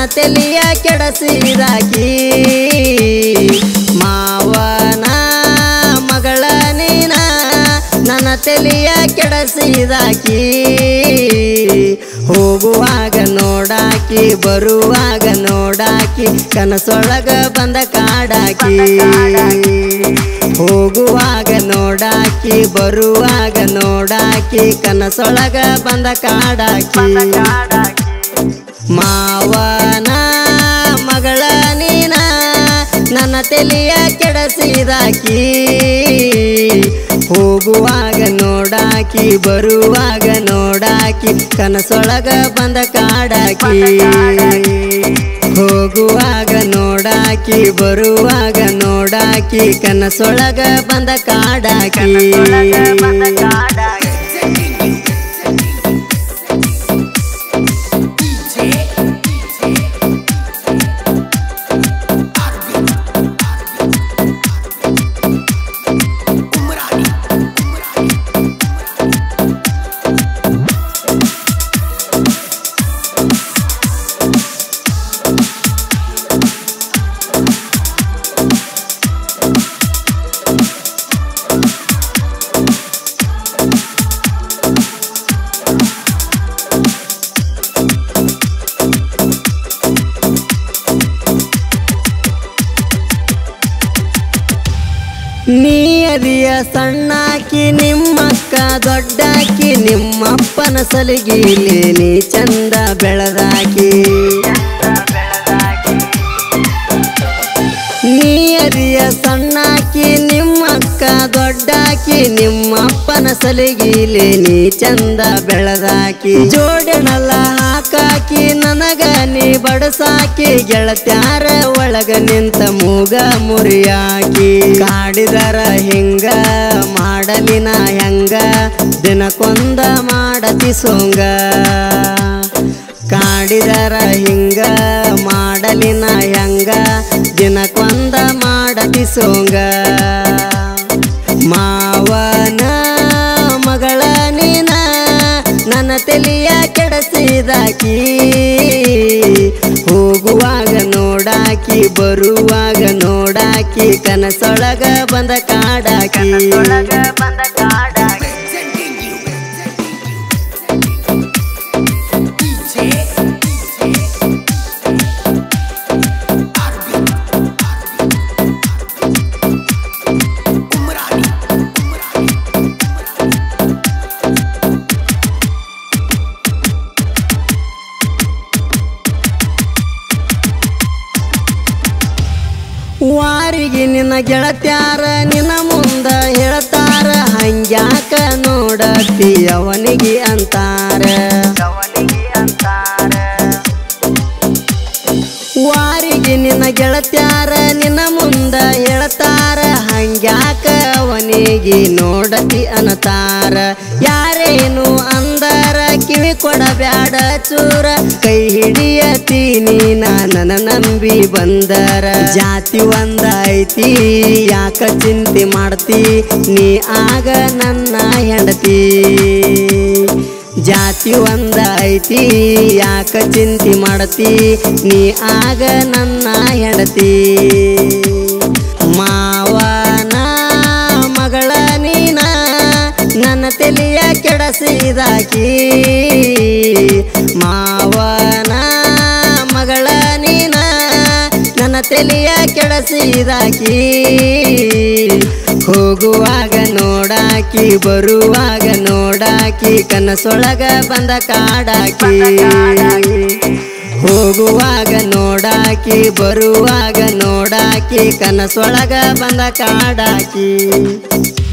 ತಲಿಯ ಕೆಡಸಿದಾಕಿ ಮಾವನ ಮಗಳ ನೀನ ನನ್ನ ತಲಿಯ ಕೆಡಸಿದಾಕಿ ಹೋಗುವಾಗ ನೋಡಾಕಿ ಬರುವಾಗ ನೋಡಾಕಿ ಕನಸೊಳಗ ಬಂದ ಕಾಡಾಕಿ ಹೋಗುವಾಗ ನೋಡಾಕಿ ಬರುವಾಗ ನೋಡಾಕಿ ಕನಸೊಳಗ ಬಂದ ಕಾಡಾಕಿ ಮಾವನ ಮಗಳ ನೀನ ನನ್ನ ತಲಿಯ ಕೆಡಸಿದಾಕಿ ಹೋಗುವಾಗ ನೋಡಾಕಿ ಬರುವಾಗ ನೋಡಾಕಿ ಕನಸೊಳಗ ಬಂದ ಕಾಡಾಕಿ ಹೋಗುವಾಗ ನೋಡಾಕಿ ಬರುವಾಗ ನೋಡಾಕಿ ಕನಸೊಳಗ ಬಂದ ಕಾಡಾಕಿ ನೀ ಅದಿಯ ಸಣ್ಣಾಕಿ ನಿಮ್ಮಕ್ಕ ದೊಡ್ಡಾಕಿ ನಿಮ್ಮಪ್ಪನ ಸಲಿಗಿಲಿ ನೀ ಚಂದ ಬೆಳೆದಾಕಿ ನೀ ಅದಿಯ ಸಣ್ಣಾಕಿ ನಿಮ್ಮಕ್ಕ ದೊಡ್ಡಾಕಿ ನಿಮ್ಮಪ್ಪನ ಸಲಿಗಿಲಿ ನೀ ಚಂದ ಬೆಳೆದಾಕಿ ಜೋಡಣಲ್ಲ ಹಾಕಾಕಿ ನನಗ ನೀ ಬಡಸಾಕಿ ಗೆಳತ್ಯಾರ ಒಳಗ ನಿಂತ ಮೂಗ ಮುರಿಯಾಕಿ ಕಾಡಿದರ ಹಿಂಗ ಮಾಡಲಿನ ಹೆಂಗ ದಿನಕ್ಕೊಂದ ಮಾಡತಿ ಸೋಂಗ ಕಾಡಿದರ ಹಿಂಗ ಮಾಡಲಿನ ಹೆಂಗ ದಿನಕ್ಕೊಂದ ಮಾಡತಿ ಸೋಂಗ ಮಾವನ ಮಗಳ ನೀನ ನನ್ನ ತಲಿಯ ಕೆಡಸಿದಾಕಿ ಹೋಗುವಾಗ ನೋಡಾಕಿ ಬರುವಾಗ ನೋಡಾಕಿ ಕನಸೊಳಗ ಬಂದ ಕಾಡಾಕಿ ವಾರಿಗೆ ನಿನ್ನ ಗೆಳತ್ಯಾರ ನಿನ್ನ ಮುಂದ ಹೇಳ್ತಾರ ಹಂಗ್ಯಾಕ ನೋಡತಿ ಅವನಿಗೆ ಅಂತಾರ ವಾರಿಗೆ ನಿನ್ನ ಗೆಳತ್ಯಾರ ನಿನ್ನ ಮುಂದ ಹೇಳ್ತಾರ ಹಂಗ್ಯಾಕ ಅವನಿಗೆ ನೋಡತಿ ಅನ್ನತಾರ ಯಾರೇನು ಅಂದರ ಕಿವಿ ಕೊಡಬ್ಯಾಡ ಚೂರ ಕೈ ಹಿಡಿಯತೀನಿ ನನ್ನ ನಂಬಿ ಬಂದರ ಜಾತಿ ಒಂದ ಐತಿ ಯಾಕ ಚಿಂತೆ ಮಾಡ್ತಿ ನೀ ಆಗ ನನ್ನ ಹೆಂಡತಿ ಜಾತಿ ಒಂದ ಐತಿ ಯಾಕ ಚಿಂತೆ ಮಾಡತಿ ನೀ ಆಗ ನನ್ನ ಹೆಂಡತಿ ಮಾವನ ಮಗಳ ನೀನ ನನ್ನ ತಲಿಯ ಕೆಡಸಿದಾಕಿ ಮಾವನ ಮಗಳ ನೀನ ನನ್ನ ತಲಿಯ ಕೆಡಸಿದಾಕಿ ಹೋಗುವಾಗ ನೋಡಾಕಿ ಬರುವಾಗ ನೋಡಾಕಿ ಕನಸೊಳಗ ಬಂದ ಕಾಡಾಕಿ ಹೋಗುವಾಗ ನೋಡಾಕಿ ಬರುವಾಗ ನೋಡಾಕಿ ಕನಸೊಳಗ ಬಂದ ಕಾಡಾಕಿ